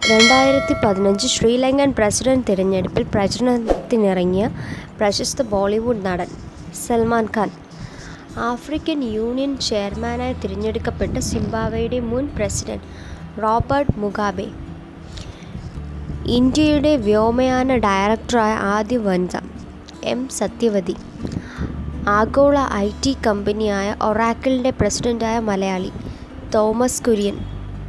രണ്ടായിരത്തി പതിനഞ്ച് ശ്രീലങ്കൻ പ്രസിഡന്റ് തിരഞ്ഞെടുപ്പിൽ പ്രചരണത്തിനിറങ്ങിയ പ്രശസ്ത ബോളിവുഡ് നടൻ സൽമാൻ ഖാൻ ആഫ്രിക്കൻ യൂണിയൻ ചെയർമാനായി തിരഞ്ഞെടുക്കപ്പെട്ട സിംബാബ്വേയുടെ മുൻ പ്രസിഡന്റ് റോബർട്ട് മുഗാബെ ഇന്ത്യയുടെ വ്യോമയാന ഡയറക്ടറായ ആദ്യ വനിത എം സത്യവതി ആഗോള ഐ ടി കമ്പനിയായ ഒറാക്കിളിൻ്റെ പ്രസിഡന്റായ മലയാളി തോമസ് കുര്യൻ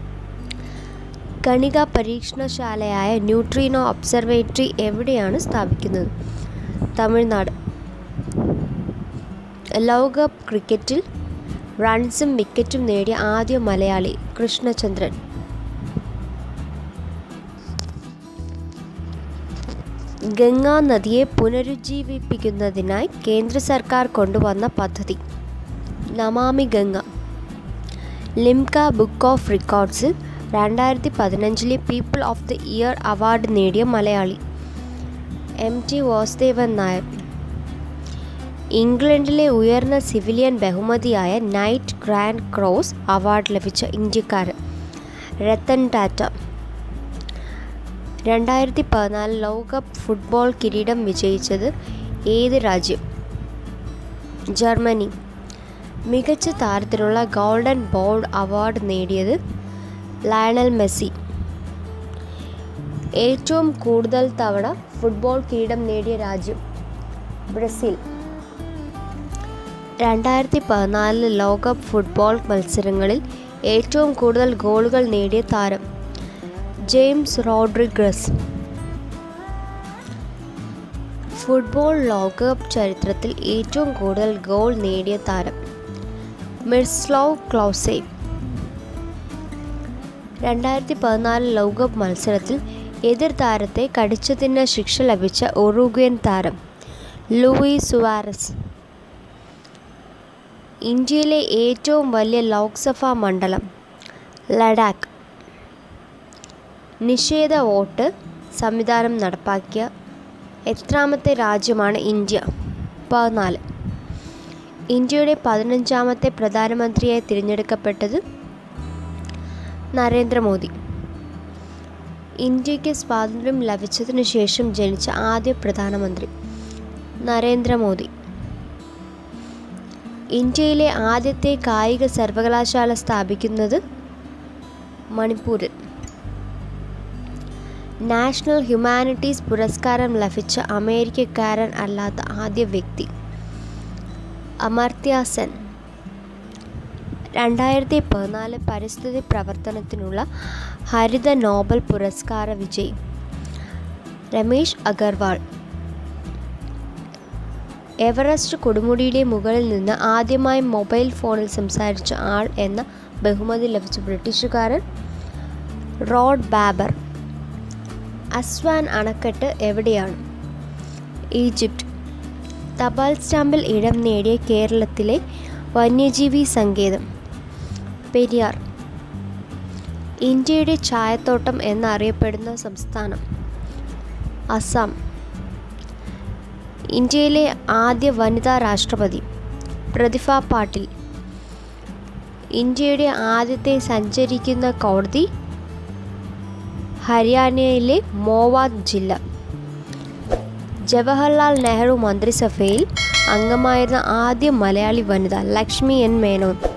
കണിക പരീക്ഷണശാലയായ ന്യൂട്രീനോ ഒബ്സർവേറ്ററി എവിടെയാണ് സ്ഥാപിക്കുന്നത് തമിഴ്നാട് ലോകകപ്പ് ക്രിക്കറ്റിൽ റൺസും വിക്കറ്റും നേടിയ ആദ്യ മലയാളി കൃഷ്ണചന്ദ്രൻ ഗംഗാ നദിയെ പുനരുജ്ജീവിപ്പിക്കുന്നതിനായി കേന്ദ്ര സർക്കാർ കൊണ്ടുവന്ന പദ്ധതി നമാമി ഗംഗ ലിംക ബുക്ക് ഓഫ് റെക്കോർഡ്സിൽ രണ്ടായിരത്തി പതിനഞ്ചിലെ people of the year award നേടിയ മലയാളി എം ടി വാസുദേവൻ നായർ ഇംഗ്ലണ്ടിലെ ഉയർന്ന സിവിലിയൻ ബഹുമതിയായ നൈറ്റ് ഗ്രാൻഡ് ക്രോസ് അവാർഡ് ലഭിച്ച ഇന്ത്യക്കാരൻ രത്തൻ ടാറ്റ രണ്ടായിരത്തി പതിനാല് ലോകകപ്പ് ഫുട്ബോൾ കിരീടം വിജയിച്ചത് ഏത് രാജ്യം ജർമ്മനി മികച്ച താരത്തിനുള്ള ഗോൾഡൻ ബോൾ അവാർഡ് നേടിയത് ലയണൽ മെസ്സി ഏറ്റവും കൂടുതൽ തവണ ഫുട്ബോൾ കിരീടം നേടിയ രാജ്യം ബ്രസീൽ രണ്ടായിരത്തി പതിനാലിൽ ലോകകപ്പ് ഫുട്ബോൾ മത്സരങ്ങളിൽ ഏറ്റവും കൂടുതൽ ഗോളുകൾ നേടിയ താരം ജെയിംസ് റോഡ്രിഗസ് ഫുട്ബോൾ ലോകകപ്പ് ചരിത്രത്തിൽ ഏറ്റവും കൂടുതൽ ഗോൾ നേടിയ താരം മിർസ്ലോവ് ക്ലോസെ രണ്ടായിരത്തി പതിനാല് ലോകകപ്പ് മത്സരത്തിൽ എതിർ താരത്തെ കടിച്ചതിന് ശിക്ഷ ലഭിച്ച ഒറുഗ്വൻ താരം ലൂയി സുവാരസ് ഇന്ത്യയിലെ ഏറ്റവും വലിയ ലോക്സഭാ മണ്ഡലം ലഡാക്ക് നിഷേധ വോട്ട് സംവിധാനം നടപ്പാക്കിയ എത്രാമത്തെ രാജ്യമാണ് ഇന്ത്യ പതിനാല് ഇന്ത്യയുടെ പതിനഞ്ചാമത്തെ പ്രധാനമന്ത്രിയായി തിരഞ്ഞെടുക്കപ്പെട്ടത് നരേന്ദ്രമോദി ഇന്ത്യക്ക് സ്വാതന്ത്ര്യം ലഭിച്ചതിനു ശേഷം ജനിച്ച ആദ്യ പ്രധാനമന്ത്രി നരേന്ദ്രമോദി ഇന്ത്യയിലെ ആദ്യത്തെ കായിക സർവകലാശാല സ്ഥാപിക്കുന്നത് മണിപ്പൂരിൽ നാഷണൽ ഹ്യൂമാനിറ്റീസ് പുരസ്കാരം ലഭിച്ച അമേരിക്കക്കാരൻ അല്ലാത്ത ആദ്യ വ്യക്തി അമർത്യ സെൻ രണ്ടായിരത്തി പതിനാല് പരിസ്ഥിതി പ്രവർത്തനത്തിനുള്ള ഹരിത നോബൽ പുരസ്കാര വിജയി രമേശ് അഗർവാൾ എവറസ്റ്റ് കൊടുമുടിയുടെ മുകളിൽ നിന്ന് ആദ്യമായി മൊബൈൽ ഫോണിൽ സംസാരിച്ച ആൾ എന്ന ബഹുമതി ലഭിച്ച ബ്രിട്ടീഷുകാരൻ റോഡ് ബാബർ അസ്വാൻ അണക്കെട്ട് എവിടെയാണ് ഈജിപ്റ്റ് തപാൽ സ്റ്റാമ്പിൽ ഇടം നേടിയ കേരളത്തിലെ വന്യജീവി സങ്കേതം പെരിയാർ ഇന്ത്യയുടെ ചായത്തോട്ടം എന്നറിയപ്പെടുന്ന സംസ്ഥാനം അസം ഇന്ത്യയിലെ ആദ്യ വനിതാ രാഷ്ട്രപതി പ്രതിഭ പാട്ടിൽ ഇന്ത്യയുടെ ആദ്യത്തെ സഞ്ചരിക്കുന്ന കോടതി ഹരിയാനയിലെ മോവാദ് ജില്ല ജവഹർലാൽ നെഹ്റു മന്ത്രിസഭയിൽ അംഗമായിരുന്ന ആദ്യ മലയാളി വനിത ലക്ഷ്മി എൻ മേനോൻ